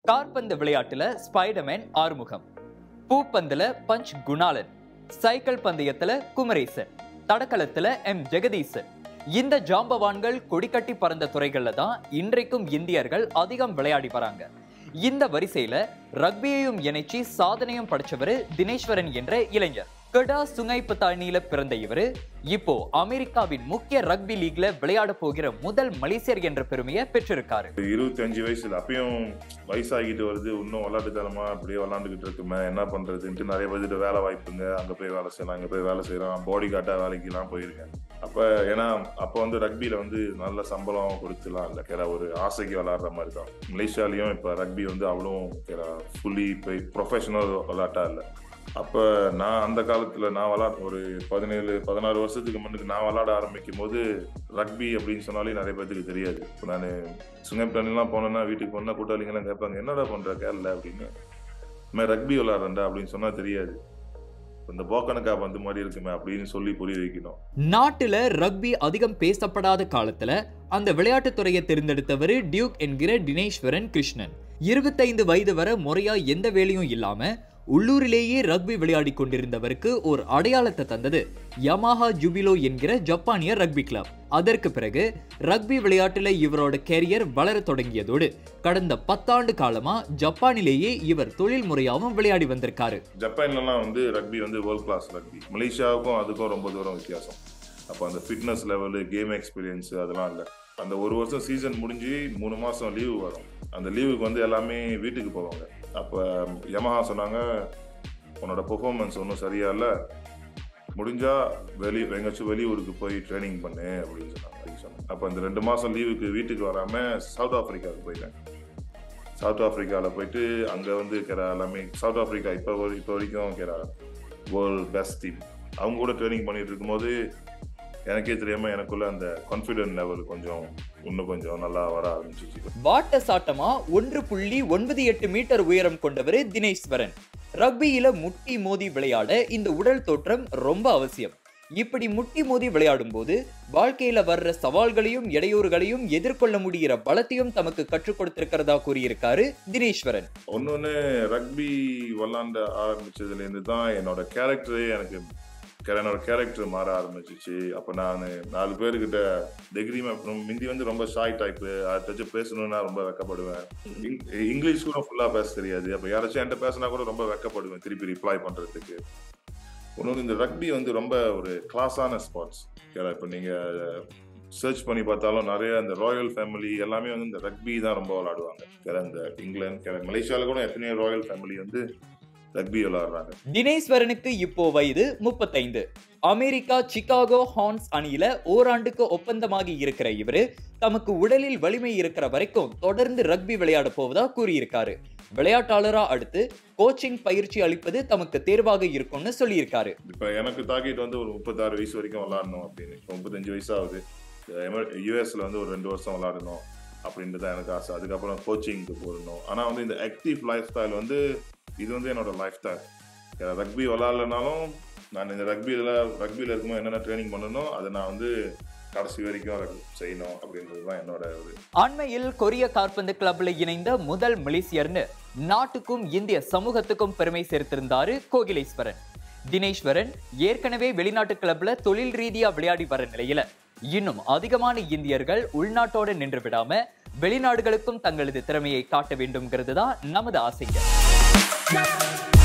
கார்பந்து விளையாட்டுல ஸ்பைடர்மேன் ஆறுமுகம் பூப்பந்துல punch Gunalan cycle பந்தயத்துல குமரேசன் தடகளத்துல எம் ஜெகதீசன் இந்த ஜாம்பவான்கள் கொடிக்கட்டி பறந்த துறைகள்ல தான் இன்றைக்கும் இந்தியர்கள் அதிகம் விளையாடி வராங்க இந்த வரிசையில ரக்பியையும் இணைச்சி சாதனையும் படைச்சவரு தினேஸ்வரன் என்ற இளைஞர் கடா சுங்கைப்பு தாழ்நில பிறந்த இவரு இப்போ அமெரிக்காவின் முக்கிய ரக்பி லீக்ல விளையாட போகிற முதல் மலேசியர் என்ற பெருமையை பெற்றிருக்காரு இருபத்தி அஞ்சு வயசுல அப்பயும் வயசாகிட்டு வருது இன்னும் விளாட்டுத்தனமா அப்படியே விளாண்டுக்கிட்டு இருக்குமே என்ன பண்றதுன்ட்டு நிறைய பேர்கிட்ட வேலை வாய்ப்புங்க அங்க போய் வேலை செய்யலாம் அங்க போய் வேலை செய்யலாம் பாடி காட்டா வேலைக்கெல்லாம் போயிருக்கேன் அப்ப ஏன்னா அப்ப வந்து ரக்பில வந்து நல்ல சம்பளம் கொடுத்துலாம் இல்ல கேரா ஒரு ஆசைக்கு விளாடுற மாதிரி தான் மலேசியாலையும் இப்ப ரக்பி வந்து அவ்வளோ கேரா ஃபுல்லி போய் ப்ரொஃபஷனல் விளாட்டா இல்லை அப்ப நான் அந்த காலத்துல நான் விளாட ஒரு பதினேழு பதினாறு வருஷத்துக்கு முன்னுக்கு நான் விளாட ஆரம்பிக்கும் போது ரக்பி அப்படின்னு சொன்னாலே நிறைய பேருக்கு தெரியாது இப்போ நான் சுங்கப்பட்டன்லாம் போனேன்னா வீட்டுக்கு போனா கூட்டாளிங்கெல்லாம் கேட்பாங்க என்னடா பண்ற கேரள அப்படின்னு இந்த மாதிரி ரக்பி விளாட்றேன்டா அப்படின்னு சொன்னா தெரியாது இந்த போக்கனக்கா பந்து மாதிரி இருக்குமே அப்படின்னு சொல்லி புரிய வைக்கணும் நாட்டுல ரக்பி அதிகம் பேசப்படாத காலத்துல அந்த விளையாட்டுத் துறையை தேர்ந்தெடுத்தவர் டியூக் என்கிற தினேஸ்வரன் கிருஷ்ணன் இருபத்தைந்து வயது வரை முறையா எந்த வேலையும் இல்லாம உள்ளூரிலேயே ரக்பி விளையாடி கொண்டிருந்தவருக்கு ஒரு அடையாளத்தை தந்தது யமாஹா ஜுபிலோ என்கிற ஜப்பானிய ரக்பி கிளப் அதற்கு பிறகு ரக்பி விளையாட்டுல இவரோட கேரியர் வளர தொடங்கியதோடு கடந்த பத்தாண்டு காலமா ஜப்பானிலேயே இவர் தொழில் முறையாவும் விளையாடி வந்திருக்காரு ஜப்பான்லலாம் வந்து ரக்பி வந்து வேர்ல்ட் கிளாஸ் ரக்பி மலேசியாவுக்கும் அதுக்கும் ரொம்ப தூரம் வித்தியாசம் அப்போ அந்த ஃபிட்னஸ் லெவலு கேம் எக்ஸ்பீரியன்ஸ் அதெல்லாம் இல்லை அந்த ஒரு வருஷம் சீசன் முடிஞ்சு மூணு மாதம் லீவு வரும் அந்த லீவுக்கு வந்து எல்லாமே வீட்டுக்கு போவாங்க அப்போ யமஹா சொன்னாங்க உன்னோட பெர்ஃபார்மன்ஸ் ஒன்றும் சரியா இல்லை முடிஞ்சா வெளி எங்கேயாச்சும் வெளியூருக்கு போய் ட்ரைனிங் பண்ணு அப்படின்னு சொன்னாங்க அப்படின்னு சொன்னாங்க அப்போ அந்த ரெண்டு மாதம் லீவுக்கு வீட்டுக்கு வராமல் சவுத் ஆஃப்ரிக்காவுக்கு போயிட்டேன் சவுத் ஆஃப்ரிக்காவில் போயிட்டு அங்கே வந்து கேரா எல்லாமே சவுத் ஆஃப்ரிக்கா இப்போ இப்போ வரைக்கும் கேரா வேர்ல்ட் பெஸ்ட் டீம் அவங்க கூட ட்ரைனிங் பண்ணிட்டு இருக்கும்போது எனக்கே தெரியாம எனக்குள்ள அந்த கான்ஃபிடென்ட் லெவல் கொஞ்சம் இன்னும் கொஞ்சம் நல்லா வர ஆரம்பிச்சிச்சு வாட்ட சாட்டமா ஒன்று புள்ளி ஒன்பது எட்டு மீட்டர் உயரம் கொண்டவர் தினேஸ்வரன் ரக்பியில முட்டி மோதி விளையாட இந்த உடல் தோற்றம் ரொம்ப அவசியம் இப்படி முட்டி மோதி விளையாடும் போது வாழ்க்கையில வர்ற சவால்களையும் இடையூறுகளையும் எதிர்கொள்ள முடிகிற பலத்தையும் தமக்கு கற்றுக் கொடுத்திருக்கிறதா கூறியிருக்காரு தினேஸ்வரன் ஒன்னொன்னு ரக்பி விளாண்ட ஆரம்பிச்சதுலேருந்து தான் என்னோட கேரக்டரே எனக்கு என்னோட கேரக்டர் மாற ஆரம்பிச்சிச்சு அப்போ நான் நாலு பேர்கிட்ட டிகிரி முந்தி வந்து ரொம்ப ஷாய் டைப்பு யார்ட்டாச்சும் பேசணும்னா ரொம்ப வெக்கப்படுவேன் இங்- இங்கிலீஷ் கூட ஃபுல்லாக பேச தெரியாது அப்போ யாராச்சும் என்கிட்ட பேசினா கூட ரொம்ப வெக்கப்படுவேன் திருப்பி ரிப்ளை பண்ணுறதுக்கு இன்னொன்று இந்த ரக்பி வந்து ரொம்ப ஒரு கிளாஸான ஸ்பார்ட்ஸ் இப்போ நீங்கள் சர்ச் பண்ணி பார்த்தாலும் நிறைய இந்த ராயல் ஃபேமிலி எல்லாமே வந்து இந்த ரக்பி தான் ரொம்ப விளாடுவாங்க கேரளா இந்த இங்கிலாந்து கேரளா மலேசியாவில் கூட எத்தனையோ ராயல் ஃபேமிலி வந்து ரக்பி விளாடுறாங்க தினேஸ்வரனுக்கு இப்போ வயது முப்பத்தைந்து அமெரிக்கா சிகாகோ ஹார்ன்ஸ் அணியில ஓராண்டுக்கு ஒப்பந்தமாகி இருக்கிற இவரு தமக்கு உடலில் வலிமை இருக்கிற வரைக்கும் தொடர்ந்து ரக்பி விளையாட போவதா கூறியிருக்காரு விளையாட்டாளரா அடுத்து கோச்சிங் பயிற்சி அளிப்பது தமக்கு தேர்வாக இருக்கும்னு சொல்லியிருக்காரு இப்போ எனக்கு டார்கெட் வந்து ஒரு முப்பத்தாறு வயசு வரைக்கும் விளாடணும் அப்படின்னு இப்போ முப்பத்தஞ்சு வயசாகுது யூஎஸ்ல வந்து ஒரு ரெண்டு வருஷம் விளாடணும் அப்படின்றது தான் எனக்கு ஆசை அதுக்கப்புறம் கோச்சிங்க்கு போடணும் ஆனால் வந்து இந்த ஆக்டிவ் லைஃப் ஸ்டைல் வந்து இது வந்து என்னோட லைஃப் ஸ்டைல் ரக்பி விளாட்லனாலும் நான் இந்த ரக்பியில் ரக்பியில் இருக்கும்போது என்னென்ன ட்ரைனிங் பண்ணணும் அதை நான் வந்து கடைசி வரைக்கும் செய்யணும் அப்படின்றது தான் என்னோட ஒரு அண்மையில் கொரிய கால்பந்து கிளப்ல இணைந்த முதல் மலேசியர்னு நாட்டுக்கும் இந்திய சமூகத்துக்கும் பெருமை சேர்த்திருந்தாரு கோகிலேஸ்வரன் தினேஸ்வரன் ஏற்கனவே வெளிநாட்டு கிளப்ல தொழில் ரீதியா விளையாடி வர நிலையில இன்னும் அதிகமான இந்தியர்கள் உள்நாட்டோட நின்று விடாம வெளிநாடுகளுக்கும் தங்களது திறமையை காட்ட வேண்டும்ங்கிறது தான் நமது ஆசைங்க